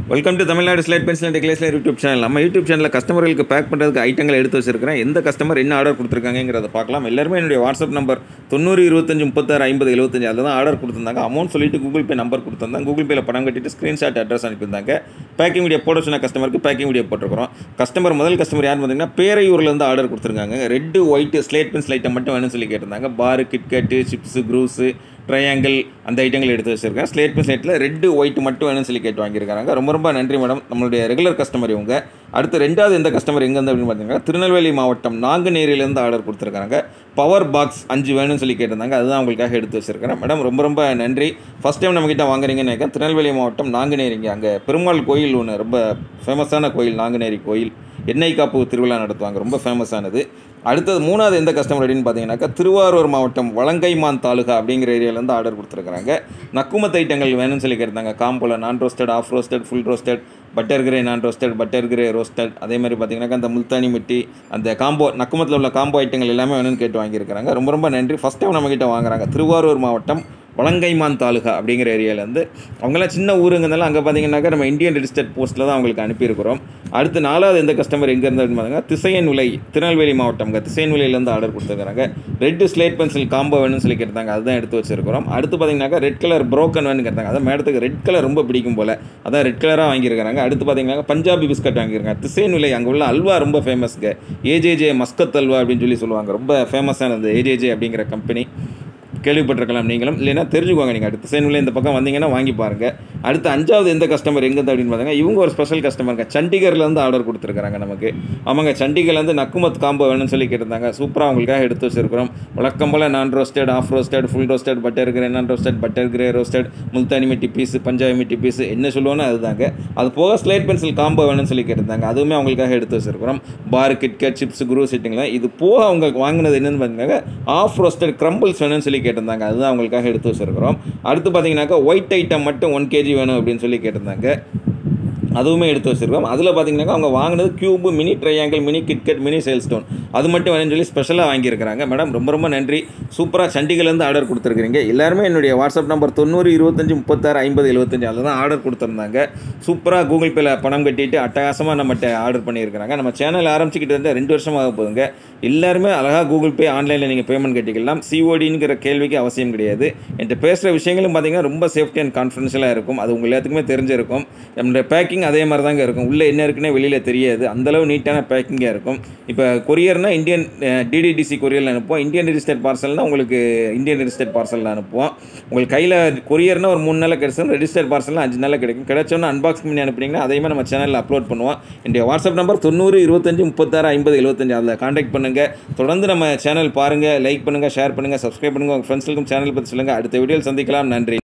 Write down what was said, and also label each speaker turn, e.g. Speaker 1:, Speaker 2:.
Speaker 1: welcome to Tamil Nadu slate pencil and கிளேஸ்ல YouTube channel நம்ம YouTube சேனலில் கஸ்டமர்களுக்கு பேக் பண்ணுறதுக்கு ஐட்டங்களை எடுத்து வச்சிருக்கிறேன் எந்த கஸ்டமர் என்ன ஆர்டர் கொடுத்துருக்காங்கிறத பார்க்கலாம் எல்லாருமே என்னுடைய வாட்ஸ்அப் நம்பர் தொண்ணூறு இருபத்தஞ்சு முப்பத்தாறு ஐம்பது எழுபத்தஞ்சு அதில் தான் ஆர்டர் கொடுத்துருந்தாங்க அமௌண்ட் சொல்லிட்டு கூகுள் பே நம்பர் கொடுத்துருந்தாங்க கூகுள் பேல பணம் கட்டிட்டு ஸ்க்ரீன்ஷாட் அட்ரஸ் அனுப்பியிருந்தாங்க பேக்கிங் வீடியோ போட சொன்ன கஸ்டமருக்கு பேக்கிங் வீடியோ போட்டிருக்கிறோம் கஸ்டமர் முதல் கஸ்டமர் யார் பார்த்தீங்கன்னா பேரையூர்லேருந்து ஆர்டர் கொடுத்துருக்காங்க red white slate pencil item மட்டும் வேணும்னு சொல்லி கேட்டிருந்தாங்க பாரு கிட்கட்டு சிப்ஸு க்ரூஸு ட்ரையாங்கிள் அந்த ஐட்டங்கள் எடுத்து வச்சிருக்கேன் ஸ்லேட் பை ஸ்லேட்டில் ரெட்டு ஒயிட் மட்டும் வேணும்னு சொல்லி கேட்டு வாங்கியிருக்காங்க ரொம்ப ரொம்ப நன்றி மேடம் நம்மளுடைய ரெகுலர் கஸ்டமர் இவங்க அடுத்து ரெண்டாவது எந்த கஸ்டமர் எங்கேருந்து அப்படின்னு பார்த்தீங்கன்னா திருநெல்வேலி மாவட்டம் நாங்குநேரியிலேருந்து ஆர்டர் கொடுத்துருக்காங்க பவர் பாக்ஸ் அஞ்சு வேணும்னு சொல்லி கேட்டிருந்தாங்க அதுதான் உங்களுக்காக எடுத்து வச்சிருக்கிறேன் மேடம் ரொம்ப ரொம்ப நன்றி ஃபஸ்ட் டைம் நம்மக்கிட்ட வாங்குறீங்கன்னு நினைக்கிறேன் திருநெல்வேலி மாவட்டம் நாங்குநேரிங்க அங்கே பெருமாள் கோயில் ஒன்று ரொம்ப ஃபேமஸான கோயில் நாங்குநேரி கோயில் எண்ணெய் காப்பு திருவிழா நடத்துவாங்க ரொம்ப ஃபேமஸானது அடுத்தது மூணாவது எந்த கஸ்டமர் அப்படின்னு பார்த்தீங்கன்னாக்கா திருவாரூர் மாவட்டம் வலங்கைமான் தாலுகா அப்படிங்கிற ஏரியாவிலேருந்து ஆர்டர் கொடுத்துருக்காங்க நக்குமத் ஐட்டங்கள் வேணும்னு சொல்லி கேட்டிருந்தாங்க காம்போல நான் roasted half roasted full roasted butter grey நான் ரோஸ்டட் பட்டர் கிரே ரோஸ்டட் அதே மாதிரி பார்த்தீங்கன்னாக்கா அந்த முல்தானி மிட்டி அந்த காம்போ நக்குமத்தில் உள்ள காம்போ ஐட்டங்கள் எல்லாமே வேணும்னு கேட்டு வாங்கியிருக்கிறாங்க ரொம்ப ரொம்ப நன்றி ஃபஸ்ட் டைம் நம்மக்கிட்ட வாங்குறாங்க திருவாரூர் மாவட்டம் வலங்கைமான் தாலுகா அப்படிங்கிற ஏரியாவிலேருந்து அவங்களாம் சின்ன ஊருங்கிறதால அங்கே பார்த்தீங்கன்னாக்கா நம்ம இந்தியன் ரிஜிஸ்டர்ட் போஸ்ட்டில் தான் அவங்களுக்கு அனுப்பியிருக்கிறோம் அடுத்து நாலாவது எந்த கஸ்டமர் எங்கே இருந்து அப்படின்னு பார்த்தீங்கன்னா திசையன் விலை திருநெல்வேலி மாவட்டம் திசையன் விலையிலேருந்து ஆர்டர் கொடுத்துருக்காங்க ரெட் ஸ்லேட் பென்சில் காம்போ வேணும்னு சொல்லி கேட்டாங்க அதுதான் எடுத்து வச்சிருக்கிறோம் அடுத்து பார்த்தீங்கன்னாக்கா ரெட் கலர் ப்ரோக்கன் வேணும்னு கேட்டாங்க அதான் மேடத்துக்கு ரெட் கலர் ரொம்ப பிடிக்கும் போல் அதான் ரெட் கலராக வாங்கியிருக்காங்க அடுத்து பார்த்தீங்கன்னா பஞ்சாபி பிஸ்கட் வாங்கியிருக்காங்க திசையன் விலை அங்கே உள்ள அல்வா ரொம்ப ஃபேமஸ்க்கு ஏஜேஜே மஸ்கத் அல்வா அப்படின்னு சொல்லி சொல்லுவாங்க ரொம்ப ஃபேமஸானது ஏஜேஜே அப்படிங்கிற கம்பெனி கேள்விப்பட்டிருக்கலாம் நீங்களும் இல்லைன்னா தெரிஞ்சுக்கோங்க நீங்கள் அடுத்த சேனில் இந்த பக்கம் வந்தீங்கன்னா வாங்கி பாருங்கள் அடுத்து அஞ்சாவது எந்த கஸ்டமர் எங்கேருந்து அப்படின்னு பார்த்தீங்கன்னா இவங்க ஒரு ஸ்பெஷல் கஸ்டமருங்க சண்டிகர்லேருந்து ஆர்டர் கொடுத்துருக்காங்க நமக்கு ஆமாங்க சண்டிகர்லேருந்து நக்குமத் காம்போ வேணும்னு சொல்லி கேட்டிருந்தாங்க சூப்பராக உங்களுக்காக எடுத்து வச்சிருக்கிறோம் வழக்கம் போல் நான் roasted half roasted full roasted butter grey நான் roasted butter grey roasted Multani mitti piece Punjabi mitti piece என்ன சொல்லுவோன்னா அதுதாங்க அது போக ஸ்லேட் பென்சில் காம்போ வேணும்னு சொல்லி கேட்டிருந்தாங்க அதுவுமே அவங்களுக்காக எடுத்து வச்சிருக்கிறோம் பார் கிட்கட் சிப்ஸ் குரூ சிட்டிங்களா இது போக அவங்க வாங்கினது என்னென்னு பார்த்தீங்கன்னா ஆஃப் ரோஸ்டட் க்ரம்பிள்ஸ் வேணும்னு சொல்லி கேட்டிருந்தாங்க அதுதான் அவங்களுக்காக எடுத்து வச்சிருக்கிறோம் அடுத்து பார்த்தீங்கன்னாக்கா ஒயிட் ஐட்டம் மட்டும் ஒன் கேஜி வேணும் அப்படின்னு சொல்லி கேட்டிருந்தாங்க அதுவுமே எடுத்து வச்சுருக்கோம் அதில் பார்த்தீங்கன்னாக்கா அவங்க வாங்கினது cube mini triangle mini KitKat mini சேல் ஸ்டோன் அது மட்டும் வேணும்னு சொல்லி ஸ்பெஷலாக வாங்கியிருக்கிறாங்க மேடம் ரொம்ப ரொம்ப நன்றி சூப்பராக சண்டிகர்லேருந்து ஆர்டர் கொடுத்துருக்கீங்க எல்லாருமே என்னுடைய வாட்ஸ்அப் நம்பர் தொண்ணூறு இருபத்தஞ்சி முப்பத்தாறு ஐம்பது எழுபத்தஞ்சு அதில் தான் ஆர்டர் கொடுத்துருந்தாங்க சூப்பராக கூகுள் பேல பணம் கட்டிட்டு அட்டகாசமாக நம்மகிட்ட ஆர்டர் பண்ணியிருக்கிறாங்க நம்ம சேனல் ஆரம்பிச்சுக்கிட்டு வந்து ரெண்டு வருஷமாக போகுதுங்க எல்லாருமே அழகாக கூகுள் பே ஆன்லைனில் நீங்கள் பேமெண்ட் கட்டிக்கலாம் சிஓடிங்கிற கேள்விக்கு அவசியம் கிடையாது என்கிட்ட பேசுகிற விஷயங்களும் பார்த்தீங்கன்னா ரொம்ப சேஃப்டி அண்ட் கான்ஃபிடென்ஷியலாக இருக்கும் அது உங்கள் எல்லாத்துக்குமே தெரிஞ்சிருக்கும் நம்மளுடைய பேக்கிங் அதே மாதிரி தாங்க இருக்கும் உள்ளே என்ன இருக்குன்னே வெளியில் தெரியாது அந்தளவு நீட்டான பேக்கிங்காக இருக்கும் இப்போ கொரியர்னால் இந்தியன் டிடிடிசி கொரியரில் அனுப்புவோம் இந்தியன் ரிஜிஸ்டர்ட் பார்சல்னால் உங்களுக்கு இந்தியன் ரிஜிஸ்டர்ட் பார்சலில் அனுப்புவோம் உங்களுக்கு கையில் கொரியர்னால் ஒரு மூணு நாளில் கிடைச்சிடும் ரெஜிஸ்டர்ட் பார்சல்னால் அஞ்சு நாளில் கிடைக்கும் கிடைச்சோன்னா அன்பாக்ஸ் பண்ணி அனுப்புனீங்கன்னா அதையுமே நம்ம சேனலில் அப்லோட் பண்ணுவோம் என்னுடைய வாட்ஸ்அப் நம்பர் தொண்ணூறு இருபத்தஞ்சி முப்பத்தாறு ஐம்பது எழுபத்தஞ்சு அதில் காண்டாக்ட் பண்ணுங்கள் தொடர்ந்து நம்ம சேனல் பாருங்கள் லைக் பண்ணுங்கள் ஷேர் பண்ணுங்கள் சப்ஸ்கிரைப் பண்ணுங்கள் உங்கள் ஃப்ரெண்ட்ஸுக்கும் சேனல் பற்றி சொல்லுங்கள் அடுத்த வீடியோவில் சந்திக்கலாம் நன்றி